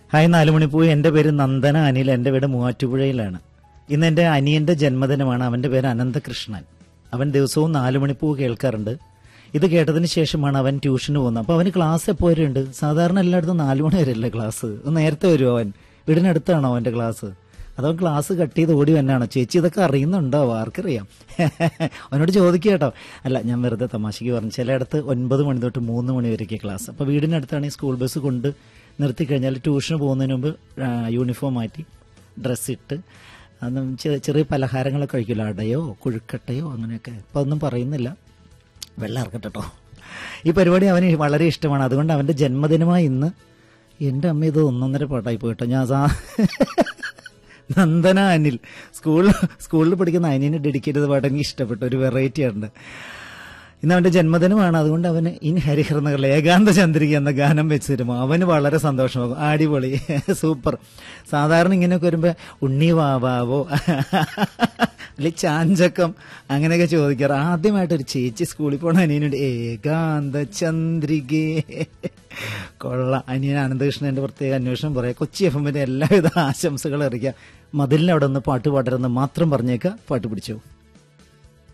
hi നാലുമണിപ്പൂ എൻ്റെ പേര് നന്ദന അനിൽ എൻ്റെ വീട് മൂവാറ്റുപുഴയിലാണ് ഇന്ന് എൻ്റെ അനിയൻ്റെ ജന്മദിനമാണ് അവൻ്റെ പേര് അനന്തകൃഷ്ണൻ അവൻ ദിവസവും നാലുമണിപ്പൂ കേൾക്കാറുണ്ട് ഇത് കേട്ടതിന് ശേഷമാണ് അവൻ ട്യൂഷന് പോകുന്നത് അപ്പോൾ അവന് ക്ലാസ് എപ്പോൾ വരെ ഉണ്ട് സാധാരണ എല്ലായിടത്തും നാലു മണി വരെയല്ലേ ക്ലാസ് ഒന്ന് നേരത്തെ വരുമോ അവൻ വീടിനടുത്താണോ അവൻ്റെ ക്ലാസ് അതോ ക്ലാസ് കട്ട് ചെയ്ത് ഓടി വന്നാണോ ചേച്ചി ഇതൊക്കെ അറിയുന്നുണ്ടോ ആർക്കറിയാം അവനോട് ചോദിക്കുക കേട്ടോ അല്ല ഞാൻ വെറുതെ തമാശയ്ക്ക് പറഞ്ഞു ചിലയിടത്ത് ഒൻപത് മണി തൊട്ട് മൂന്ന് മണി വരെയൊക്കെ ക്ലാസ് അപ്പോൾ വീടിനടുത്താണെങ്കിൽ സ്കൂൾ ബസ് കൊണ്ട് നിർത്തി കഴിഞ്ഞാൽ ട്യൂഷന് പോകുന്നതിന് മുമ്പ് ആ, യൂണിഫോം മാറ്റി ഡ്രസ്സ് ഇട്ട് അന്ന് ചെ- ചെറിയ പലഹാരങ്ങളൊക്കെ കഴിക്കില്ല അടയോ കുഴുക്കട്ടയോ അങ്ങനെയൊക്കെ ഇപ്പം ഒന്നും പറയുന്നില്ല വെള്ളം ഇറക്കട്ടെ കേട്ടോ ഈ പരിപാടി അവന് വളരെ ഇഷ്ടമാണ് അതുകൊണ്ട് അവൻ്റെ ജന്മദിനമായി ഇന്ന് എൻ്റെ അമ്മ ഇത് ഒന്നൊന്നര പാട്ടായി പോയിട്ടോ ഞാൻ സാ നന്ദന അനിൽ സ്കൂളിൽ സ്കൂളിൽ പഠിക്കുന്ന അനിയന് ഡെഡിക്കേറ്റ് ചെയ്ത പാട്ട് എനിക്ക് ഇഷ്ടപ്പെട്ടു ഒരു വെറൈറ്റി ഉണ്ട് ഇന്ന് അവന്റെ ജന്മദിനമാണ് അതുകൊണ്ട് അവന് ഇൻ ഹരിഹർ നഗറിലെ ഏകാന്ത ചന്ദ്രിക എന്ന ഗാനം വെച്ച് തരുമോ അവന് വളരെ സന്തോഷമാകും അടിപൊളി സൂപ്പർ സാധാരണ ഇങ്ങനെയൊക്കെ വരുമ്പോ ഉണ്ണി വാവാവോ അല്ലെ ചാഞ്ചക്കം അങ്ങനെയൊക്കെ ചോദിക്കാറ് ആദ്യമായിട്ട് ഒരു ചേച്ചി സ്കൂളിൽ പോണ അനിയനുണ്ട് ഏകാന്ത ചന്ദ്രികേ കൊള്ള അനിയൻ അനന്തകൃഷ്ണന്റെ പ്രത്യേക അന്വേഷണം പറയാം കൊച്ചി എഫ് എമ്മിന്റെ എല്ലാവിധ ആശംസകളും അറിയിക്കാം മതിലിനവിടെ നിന്ന് പാട്ട് പാടരുന്ന് മാത്രം പറഞ്ഞേക്ക പാട്ട് പിടിച്ചു